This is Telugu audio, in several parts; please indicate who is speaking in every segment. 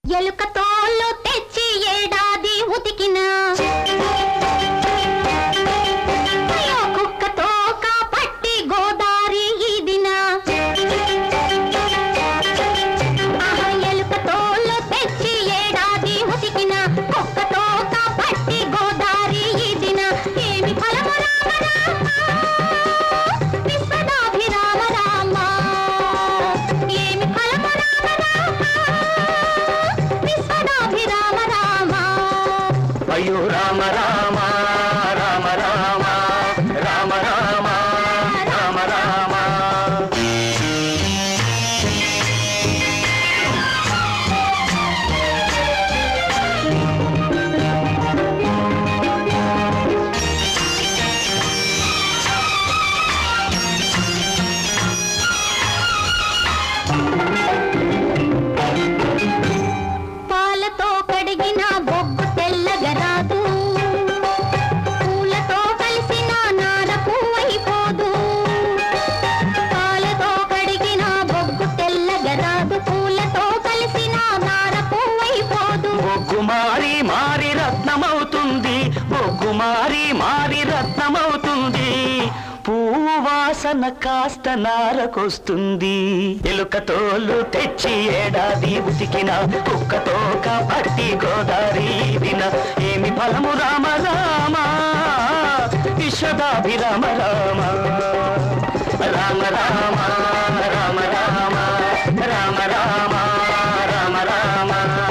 Speaker 1: ఎలుక తోలు తెచ్చి ఏడాది ఉతికిన అయ్యో కుక్క తోక పట్టి గోదారి ఈదిన ఆహా, ఎలుక తోలు తెచ్చి ఏడాది ఉతికిన కుక్క తోక పట్టి గోదారి ఈదిన ఏమి ఫలము రామ రామ విశ్వదాభిరామ రామ ఏమి ఫలము రామ రామ విశ్వదాభిరామ రామ
Speaker 2: అయ్యో రామ రామ రామ రామ రామ రామ రామ రామ
Speaker 1: పాలతో కడిగిన బొగ్గు తెల్లగా రాదు పూలతో కలిసిన నార పువ్వైపోదు పాలతో కడిగిన బొగ్గు తెల్లగా రాదు పూలతో కలిసిన నార పువ్వైపోదు
Speaker 2: బొగ్గు మారి మారి రత్నమవుతుంది బొగ్గు మారి మారి రత్నమవుతుంది పువ్వు వాసన కాస్త నారకొస్తుంది ఎలుక తోలు తెచ్చి ఏడాది ఉతికిన కుక్కతో పట్టి గోదారి దిన ఏమి ఫలము రామ రామ విశ్వదాభిరామ రామ రామ రామ రామ రామ రామ రామ రామ రామ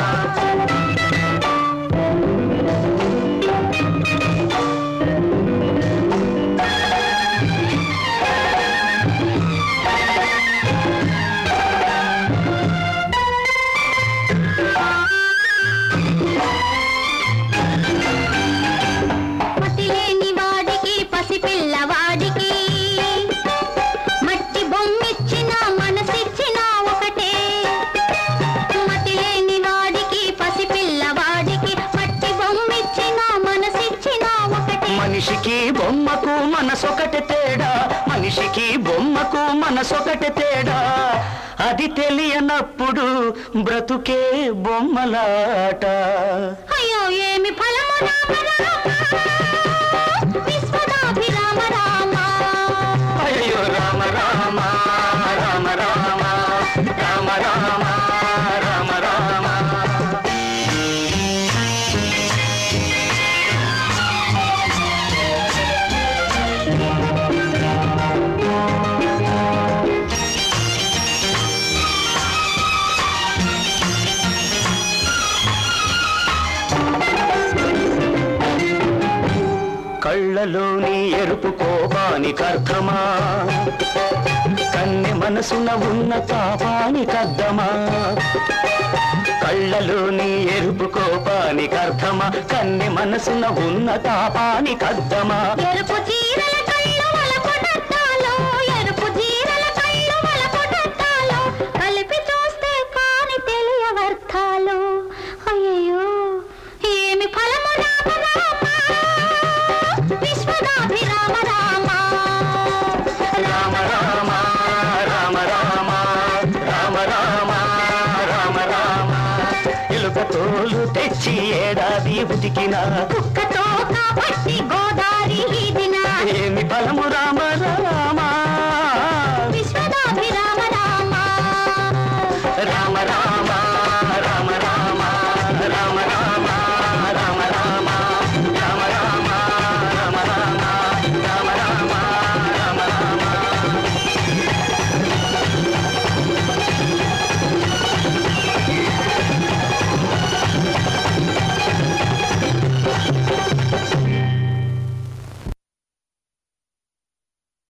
Speaker 1: మతి లేని వాడికి పసిపిల్లవాడికి మట్టి బొమ్మిచ్చిన మనసిచ్చిన ఒకటే మతి లేని వాడికి పసిపిల్లవాడికి మట్టి బొమ్మిచ్చిన మనసిచ్చిన ఒకటే
Speaker 2: మనిషికి బొమ్మకు మనసొకటి తేడా మనిషికి బొమ్మకు మనసొకటి తేడా అది తెలియనప్పుడు బ్రతుకే బొమ్మలాట
Speaker 1: అయ్యో ఏమి ఫలము రామ రామ విశ్వదాభిరామ రామ
Speaker 2: అయ్యో రామ రామ రామ రామ రామ రామ రామ రామ కళ్ళలోని ఎరుపు కోపానికి అర్థమా కన్నె మనసున ఉన్న తాపానికి అర్థమా కళ్ళలోని ఎరుపు కోపానికి అర్థమా కన్నె మనసున ఉన్న తాపానికి అర్థమా
Speaker 1: ఎరుపు చీరల కళ్ళు వలపొడట్టాలో ఎరుపు చీరల కళ్ళు వలపొడట్టాలో కలిపి చూస్తే కాని తెలియవర్థాలు అయ్యయ్యో ఏమి ఫలము రామ రామ విశ్వదాభిరామ రామ
Speaker 2: రామ రామ రామ రామ రామ రామ రామ రామ ఎలుక తోలు తెచ్చి ఏడాది ఉతికిన
Speaker 1: కుక్కతో కాబట్టి గోదా